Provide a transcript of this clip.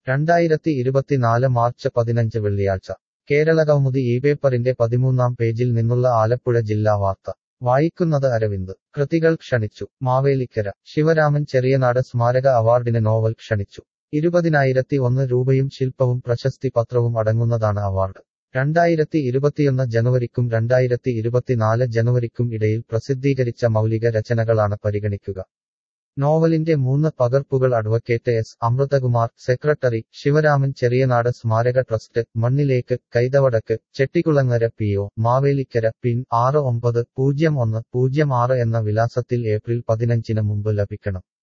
രണ്ടായിരത്തി ഇരുപത്തിനാല് മാർച്ച് പതിനഞ്ച് വെള്ളിയാഴ്ച കേരളകൗമുദി ഈ പേപ്പറിന്റെ പതിമൂന്നാം പേജിൽ നിന്നുള്ള ആലപ്പുഴ ജില്ലാ വാർത്ത വായിക്കുന്നത് അരവിന്ദ് കൃതികൾ ക്ഷണിച്ചു മാവേലിക്കര ശിവരാമൻ ചെറിയനാട് സ്മാരക അവാർഡിന് നോവൽ ക്ഷണിച്ചു ഇരുപതിനായിരത്തി ഒന്ന് രൂപയും ശില്പവും പ്രശസ്തി പത്രവും അടങ്ങുന്നതാണ് അവാർഡ് രണ്ടായിരത്തി ഇരുപത്തിയൊന്ന് ജനുവരിക്കും രണ്ടായിരത്തി ഇരുപത്തിനാല് ജനുവരിക്കും ഇടയിൽ പ്രസിദ്ധീകരിച്ച മൗലിക രചനകളാണ് പരിഗണിക്കുക നോവലിന്റെ മൂന്ന് പകർപ്പുകൾ advocate S Amruthakumar secretary Sivaraman Cheriyanad സ്മാരക ട്രസ്റ്റ് മണ്ണിലേക്ക് Kaithavadakku Chettikulangara P O Mavelikkara pin ആറ് ഒമ്പത് പൂജ്യം ഒന്ന് പൂജ്യം ആറ് എന്ന വിലാസത്തിൽ ഏപ്രിൽ പതിനഞ്ചിന് മുമ്പ് ലഭിക്കണം